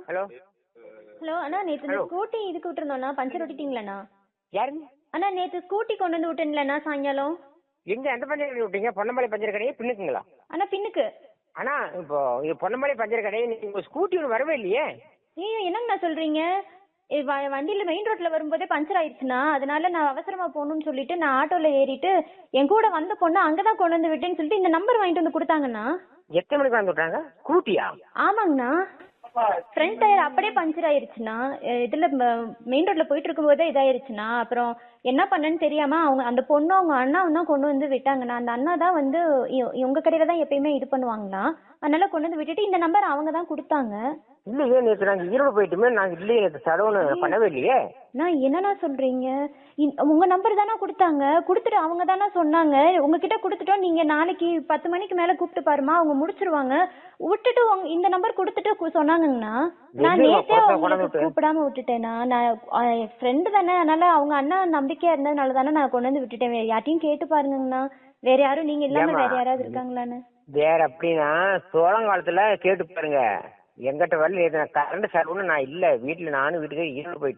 Hello hello அண்ணா நேற்று இந்த Hello. Scooty இதுக்கு விட்டுருந்தோண்ணா பஞ்சர் ஒட்டிட்டீங்களாண்ணா யாருங்க அண்ணா நேற்று ஸ்கூட்டி கொண்டு வந்து விட்டேன்லண்ணா சாயங்காலம் எங்க எந்த பஞ்சர் கடை விட்டீங்க பொன்னமலை பஞ்சர் கடையே பின்னுக்குங்களா அண்ணா பின்னுக்கு அண்ணா இப்போ இது பொன்னமலை பஞ்சர் கடையே நீங்க உங்க ஸ்கூட்டி ஒன்று வரவே இல்லையே ஐயோ என்னங்கண்ணா சொல்றீங்க ஏ, வ- வண்டியில மெயின் ரோட்ல வரும்போதே பஞ்சர் ஆயிடுச்சுண்ணா அதனால நான் அவசரமா போகணும்னு சொல்லிட்டு நான் ஆட்டோல ஏறிட்டு என் கூட வந்த பொண்ணு அங்கதான் கொண்டு வந்து விட்டேன்னு சொல்லிட்டு இந்த நம்பர் வாங்கிட்டு வந்து கொடுத்தாங்கண்ணா எத்தனை மணிக்கு வந்து விட்டாங்க ஸ்கூட்டியா ஆமாங்கண்ணா ஃப்ரண்ட் டயர் அப்படியே பஞ்சர் ஆயிருச்சுண்ணா அஹ் இதுல மெயின் ரோட்ல போயிட்டு இருக்கும்போதே இதாயிருச்சுண்ணா அப்புறம் என்ன பண்ணேன்னு தெரியாம அவங்க அந்த பொண்ணு அவங்க அண்ணாவும் தான் கொண்டு வந்து விட்டாங்கண்ணா அந்த அண்ணா தான் வந்து இ- உங்க கடையில தான் எப்பயுமே இது பண்ணுவாங்களா அதனால கொண்டு வந்து விட்டுட்டு இந்த நம்பர் அவங்க தான் கொடுத்தாங்க இல்லையே நேற்று நாங்கள் ஈரோடு போயிட்டுமே நாங்கள் இல்லையே நேற்று செலவுன்னு பண்ணவே இல்லையே நான் என்னண்ணா சொல்றீங்க இந்- உங்க நம்பர் தானே கொடுத்தாங்க கொடுத்துட்டு அவங்க தானே சொன்னாங்க உங்ககிட்ட கொடுத்துட்டோம் நீங்க நாளைக்கு பத்து மணிக்கு மேல கூப்பிட்டு பாருமா அவங்க முடிச்சிருவாங்க விட்டுட்டு உங்க இந்த நம்பர் கொடுத்துட்டு கு- சொன்னாங்கங்கண்ணா நான் எதுங்க நேத்தே கொடுத்தா கொண்டாந்து அவங்களுக்கு விட்டு? கூப்பிடாம விட்டுட்டேனா நான் அஹ், என் ஃப்ரெண்டு தானே அதனால அவங்க அண்ணா நம்பிக்கையா இருந்ததுனால தானே நான் கொண்டு வந்து விட்டுட்டேன் வேற யார்ட்டையும் கேட்டு பாருங்கண்ணா வேற யாரும் நீங்க இல்லாம ஏம்மா? வேற யாராவது இருக்காங்களான்னு வேற அப்படின்னா சோழங்காலத்துல கேட்டு பாருங்க எங்கிட்ட வரல நேற்று கரண்ட் செலவுன்னு நான் இல்லை வீட்டில் நானும் வீட்டுக்கு ஈரோடு போயிட்டு